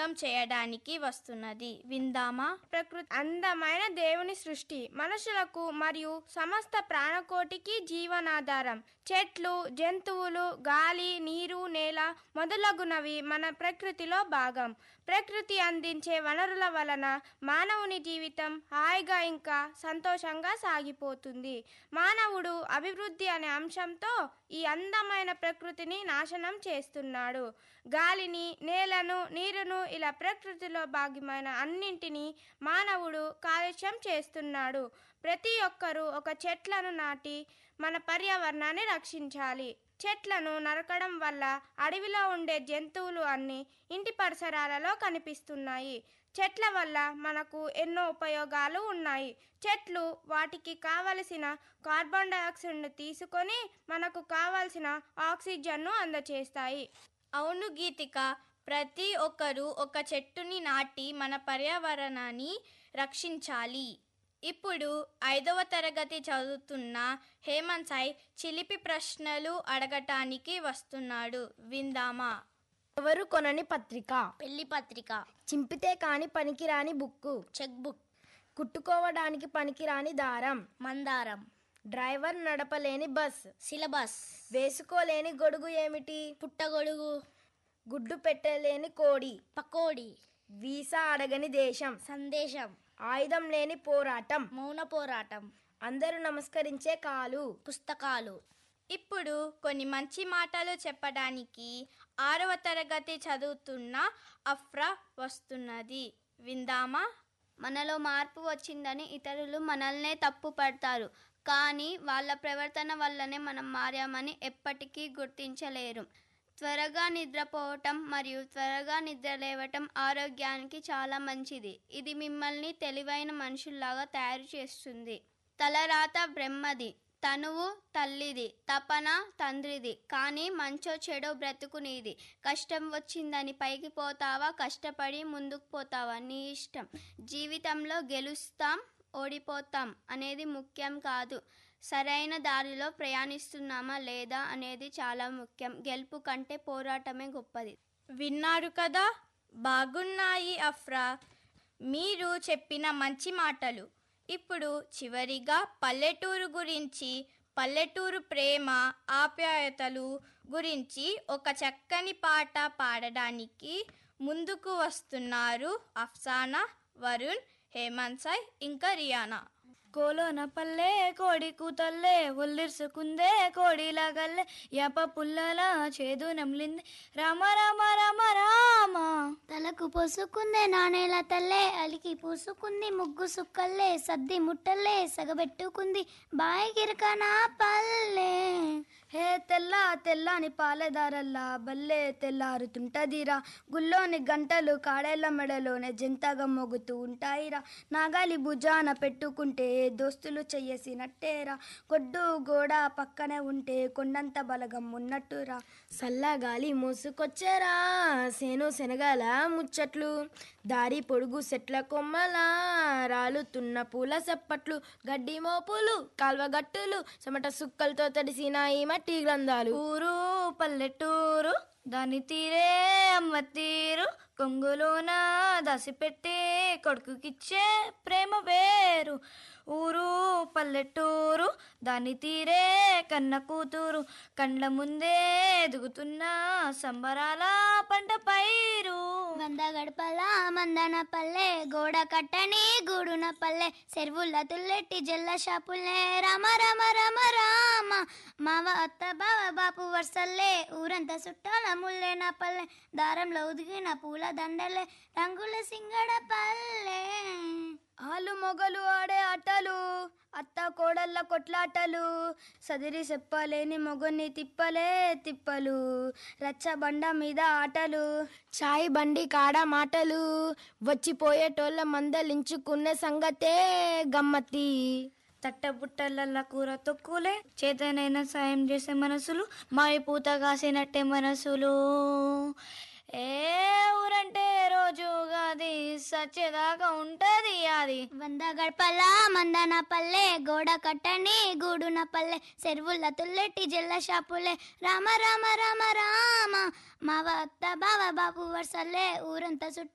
అభిషేకం చేయడానికి వస్తున్నది విందామా ప్రకృతి అందమైన దేవుని సృష్టి మనుషులకు మరియు సమస్త ప్రాణకోటికి జీవనాధారం చెట్లు జంతువులు గాలి నీరు నేల మొదలగునవి మన ప్రకృతిలో భాగం ప్రకృతి అందించే వనరుల వలన మానవుని జీవితం హాయిగా ఇంకా సంతోషంగా సాగిపోతుంది మానవుడు అభివృద్ధి అనే అంశంతో ఈ అందమైన ప్రకృతిని నాశనం చేస్తున్నాడు గాలిని నేలను నీరును ఇలా ప్రకృతిలో భాగమైన అన్నింటినీ మానవుడు కాలుష్యం చేస్తున్నాడు ప్రతి ఒక్కరూ ఒక చెట్లను నాటి మన పర్యావరణాన్ని రక్షించాలి చెట్లను నరకడం వల్ల అడవిలో ఉండే జంతువులు అన్ని ఇంటి పరిసరాలలో కనిపిస్తున్నాయి చెట్ల వల్ల మనకు ఎన్నో ఉపయోగాలు ఉన్నాయి చెట్లు వాటికి కావలసిన కార్బన్ డయాక్సైడ్ను తీసుకొని మనకు కావలసిన ఆక్సిజన్ను అందచేస్తాయి అవును గీతిక ప్రతి ఒక్కరూ ఒక చెట్టుని నాటి మన పర్యావరణాన్ని రక్షించాలి ఇప్పుడు ఐదవ తరగతి చదువుతున్న హేమంత్ సాయి చిలిపి ప్రశ్నలు అడగటానికి వస్తున్నాడు విందామా ఎవరు కొనని పత్రిక పెళ్లి పత్రిక చింపితే కాని పనికిరాని బుక్కు చెక్ బుక్ కుట్టుకోవడానికి పనికిరాని దారం మందారం డ్రైవర్ నడపలేని బస్ సిలబస్ వేసుకోలేని గొడుగు ఏమిటి పుట్టగొడుగు గుడ్డు పెట్టలేని కోడి పకోడి వీసా అడగని దేశం సందేశం ఆయుధం లేని పోరాటం మౌన పోరాటం అందరూ నమస్కరించే కాలు పుస్తకాలు ఇప్పుడు కొన్ని మంచి మాటలు చెప్పడానికి ఆరవ తరగతి చదువుతున్న అఫ్రా వస్తున్నది విందామా మనలో మార్పు వచ్చిందని ఇతరులు మనల్నే తప్పు పడతారు కానీ వాళ్ళ ప్రవర్తన వల్లనే మనం మారామని ఎప్పటికీ గుర్తించలేరు త్వరగా నిద్రపోవటం మరియు త్వరగా నిద్ర లేవటం ఆరోగ్యానికి చాలా మంచిది ఇది మిమ్మల్ని తెలివైన మనుషుల్లాగా తయారు చేస్తుంది తలరాత బ్రహ్మది తనువు తల్లిది తపన తండ్రిది కానీ మంచో చెడో బ్రతుకు నీది కష్టం వచ్చిందని పైకి పోతావా కష్టపడి ముందుకు పోతావా నీ ఇష్టం జీవితంలో గెలుస్తాం ఓడిపోతాం అనేది ముఖ్యం కాదు సరైన దారిలో ప్రయాణిస్తున్నామా లేదా అనేది చాలా ముఖ్యం గెలుపు కంటే పోరాటమే గొప్పది విన్నారు కదా బాగున్నాయి అఫ్రా మీరు చెప్పిన మంచి మాటలు ఇప్పుడు చివరిగా పల్లెటూరు గురించి పల్లెటూరు ప్రేమ ఆప్యాయతలు గురించి ఒక చక్కని పాట పాడడానికి ముందుకు వస్తున్నారు అఫ్సానా వరుణ్ హేమంత్ సాయ్ ఇంకా రియానా కోలోన పల్లె కోడి కూతల్లే ఒల్లిర్సుకుందే కోడిలాగల్లే యప పుల్లల చేదు నమ్లింది రామ రామ రామ రామ తలకు పోసుకుందే నాణేల తల్లే అలికి పూసుకుంది ముగ్గు సుక్కల్లే సద్ది ముట్టల్లే సగబెట్టుకుంది బాయి గిరకనా పల్లె హే తెల్ల తెల్లని పాలెదారల్లా బల్లే తెల్లారుతుంటదిరా గుల్లోని గంటలు కాడేళ్ల మెడలోనే జంతగా మోగుతూ ఉంటాయిరా నాగాలి భుజాన పెట్టుకుంటే దోస్తులు చెయ్యేసినట్టేరా కొడ్డు గోడ పక్కనే ఉంటే కొండంత బలగం ఉన్నట్టురా సల్లగాలి మోసుకొచ్చేరా సేను శనగల ముచ్చట్లు దారి పొడుగు సెట్ల కొమ్మల రాలుతున్న పూల సెప్పట్లు గడ్డి మోపులు కాల్వగట్టులు చెమట సుక్కలతో తడిసిన ఈ మట్టి గ్రంథాలు ఊరు పల్లెటూరు దాని తీరే అమ్మ తీరు కొంగులోన దాసిపెట్టే కొడుకుకిచ్చే ప్రేమ వేరు ఊరు పల్లెటూరు దాని తీరే కన్న కూతురు కండ్ల ముందే ఎదుగుతున్న సంబరాల పంట పైరు వంద గడపల మందన పల్లె గోడ కట్టని గూడున పల్లె చెరువుల తుల్లెట్టి జల్ల షాపుల్లే రామ రామ రామ రామ మావ అత్త బావ బాపు వర్సల్లే ఊరంతా చుట్టాల ముల్లేన పల్లె దారంలో ఉదిగిన పూల దండలే రంగుల సింగడ పల్లె ఆలు మొగలు ఆడే ఆటలు అత్త కోడళ్ళ కొట్లాటలు సదిరి చెప్పలేని మొగని తిప్పలే తిప్పలు రచ్చ బండ మీద ఆటలు చాయ్ బండి కాడ మాటలు వచ్చిపోయేటోళ్ళ మందలించుకునే సంగతే గమ్మతి తట్టబుట్టలల్ల కూర తొక్కులే చేతనైనా సాయం చేసే మనసులు మావి పూత కాసినట్టే మనసులు ఏ ఊరంటే రోజు గాది సచ్చేదాకా ఉంటది అది వంద గడపల మందన పల్లె గోడ కట్టని గూడున పల్లె చెరువుల తుల్లెట్టి జల్ల షాపులే రామ రామ రామ రామ మావ అత్త బావ బాపు వర్సల్లే ఊరంతా చుట్టాల